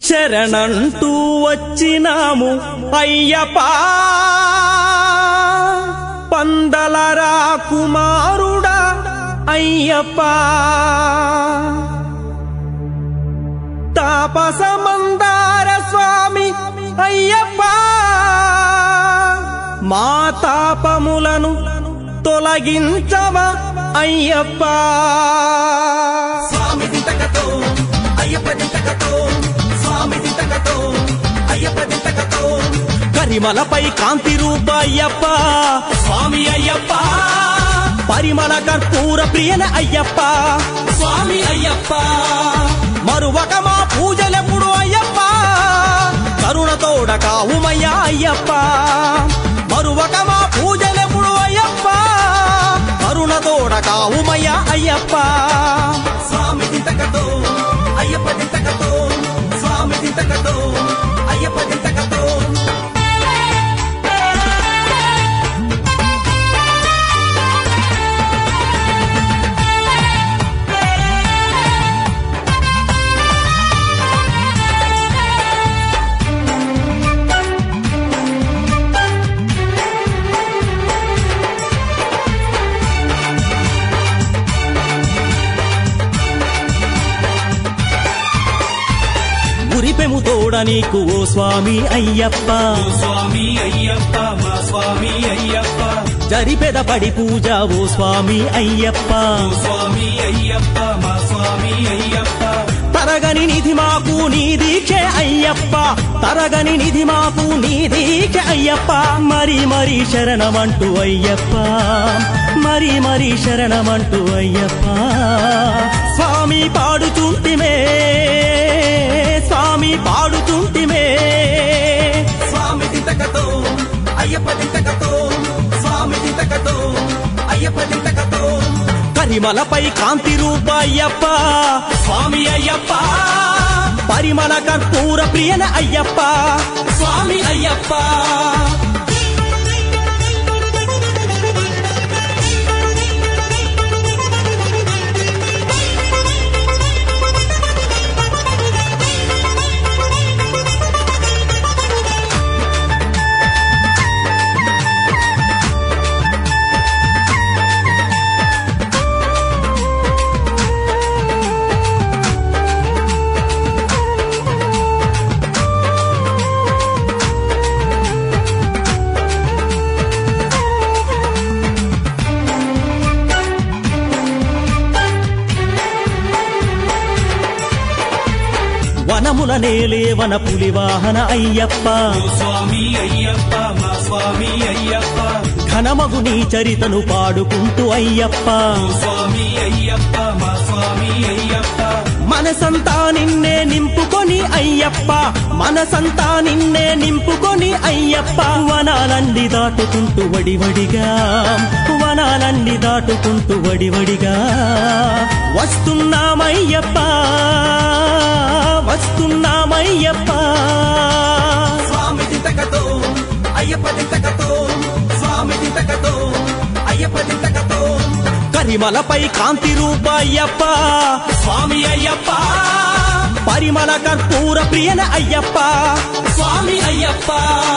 శరణంటూ వచ్చినాము అయ్యప్పా పందల రాకుమారుడా అయ్యప్పా తాపసమందార స్వామి అయ్యప్పా మా తాపములను తొలగించవ అయ్యప్పా స్వామి దింతకతో అయ్యప్ప దింతకతో స్వామి దింతకతో అయ్యప్ప దింతకతో కరిమలపై కాంతి రూప అయ్యప్ప స్వామి అయ్యప్ప పరిమళ కర్పూర ప్రియన అయ్యప్ప స్వామి అయ్యప్ప మరువక మా పూజలెప్పుడు అయ్యప్ప కరుణతోడ కావుమయ్యా అయ్యప్ప మరువక మా పూజలెప్పుడు అయ్యప్ప కరుణతోడ కావుమయ్యా అయ్యప్ప స్వామి దింతకతో అయ్యప్ప దింతకతో స్వామి దింతకతో అయ్యప్ప దింతకతో గురిపెము తోడ నీకు ఓ స్వామి అయ్యప్ప స్వామి అయ్యప్ప మా స్వామి అయ్యప్ప జరిపెద పడి పూజ ఓ స్వామి అయ్యప్ప స్వామి అయ్యప్ప మా స్వామి అయ్యప్ప తరగని నిధి మాకు నీ దీక్షే అయ్యప్ప తరగని నిధి మాకు నీ దీక్ష అయ్యప్ప మరి మరి శరణమంటూ అయ్యప్ప మరి మరి శరణమంటూ అయ్యప్ప స్వామి పాడుచుంటిమే స్వామి పాడుచుంటిమే స్వామి దింతకతో అయ్యప్ప దింతకతో స్వామి దింతకతో అయ్యప్ప దింతకతో కరిమలపై కాంతి రూప అయ్యప్ప స్వామి అయ్యప్ప పరిమళ కర్పూర ప్రియన అయ్యప్ప స్వామి అయ్యప్ప వనముల నేలే వన పులి వాహన అయ్యప్ప స్వామి అయ్యప్ప మా స్వామి అయ్యప్ప ఘనమగు నీ చరితను పాడుకుంటూ అయ్యప్ప స్వామి అయ్యప్ప మా స్వామి అయ్యప్ప మనసంతా నిన్నే నింపుకొని అయ్యప్ప మనసంతా నిన్నే నింపుకొని అయ్యప్ప వనాలన్నీ దాటుకుంటూ వడివడిగా వనాలన్నీ దాటుకుంటూ వడివడిగా వస్తున్నామయ్యప్ప వస్తున్నామయ్యప్ప స్వామి దింతకతో అయ్యప్ప దింతకతో స్వామి దింతకతో అయ్యప్ప దింతకతో కరిమలపై కాంతి రూప అయ్యప్ప స్వామి అయ్యప్ప పరిమళ కర్పూర ప్రియన అయ్యప్ప స్వామి అయ్యప్ప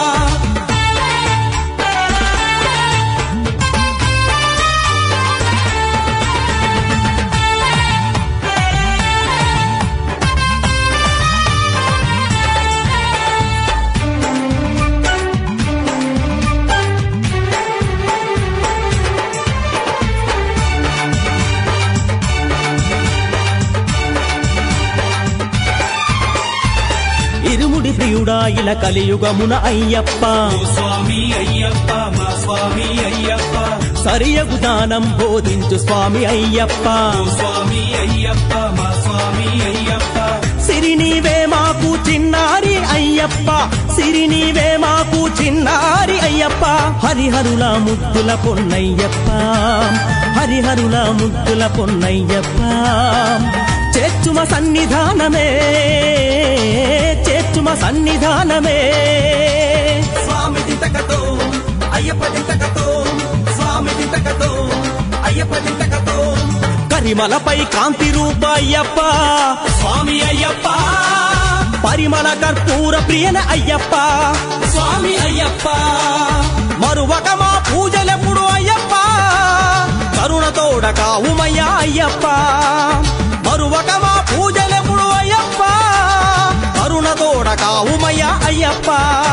ఇరుముడి ప్రియుడా ఇలా కలియుగమున అయ్యప్ప స్వామి అయ్యప్ప మా స్వామి అయ్యప్ప సరియగు దానం బోధించు స్వామి అయ్యప్ప స్వామి అయ్యప్ప మా స్వామి అయ్యప్ప సిరి నీవే మాకు చిన్నారి అయ్యప్ప సిరి నీవే మాకు చిన్నారి అయ్యప్ప హరిహరుల ముద్దుల పొన్నయ్యప్ప హరిహరుల ముద్దుల పొన్నయ్యప్ప చేర్చుమ సన్నిధానమే చేర్చుమ సన్నిధానమే స్వామి దింతకతో అయ్యప్ప దింతకతో స్వామి దింతకతో అయ్యప్ప దింతకతో కరిమలపై కాంతి రూప అయ్యప్ప స్వామి అయ్యప్ప పరిమళ కర్పూర ప్రియన అయ్యప్ప స్వామి అయ్యప్ప మరువక మా పూజలెప్పుడు అయ్యప్ప కరుణతోడ కావుమయ్యా అయ్యప్ప మరువక మా పూజలెప్పుడు అయ్యప్ప కరుణతోడ కావుమయ్యా అయ్యప్ప